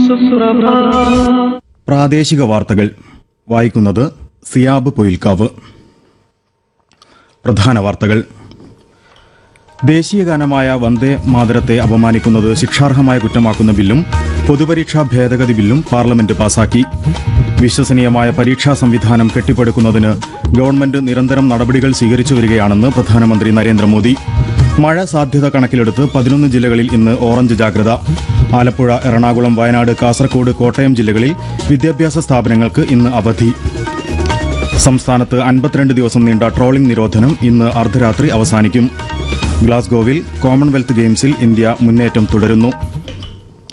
സുപ്രഭ പ്രാദേശിക വാർത്തകൾ വായിക്കുന്നത് സിയാബ് പൊയിൽക്കാവ് പ്രധാന വാർത്തകൾ ദേശീയഗാനമായ വന്ദേ മാതരത്തെ അപമാനിക്കുന്നത് ശിക്ഷാർഹമായ കുറ്റമാക്കുന്ന ബില്ലും പൊതുപരീക്ഷാ ഭേദഗതി ബില്ലും പാർലമെന്റ് പാസാക്കി വിശ്വസനീയമായ പരീക്ഷാ സംവിധാനം കെട്ടിപ്പടുക്കുന്നതിന് ഗവൺമെന്റ് നിരന്തരം നടപടികൾ സ്വീകരിച്ചു വരികയാണെന്ന് പ്രധാനമന്ത്രി നരേന്ദ്രമോദി മഴ സാധ്യത കണക്കിലെടുത്ത് പതിനൊന്ന് ജില്ലകളിൽ ഇന്ന് ഓറഞ്ച് ജാഗ്രത ആലപ്പുഴ എറണാകുളം വയനാട് കാസർഗോഡ് കോട്ടയം ജില്ലകളിൽ വിദ്യാഭ്യാസ സ്ഥാപനങ്ങൾക്ക് ഇന്ന് അവധി സംസ്ഥാനത്ത് അൻപത്തിരണ്ട് ദിവസം നീണ്ട ട്രോളിംഗ് നിരോധനം ഇന്ന് അർദ്ധരാത്രി അവസാനിക്കും ഗ്ലാസ്ഗോവിൽ കോമൺവെൽത്ത് ഗെയിംസിൽ ഇന്ത്യ മുന്നേറ്റം തുടരുന്നു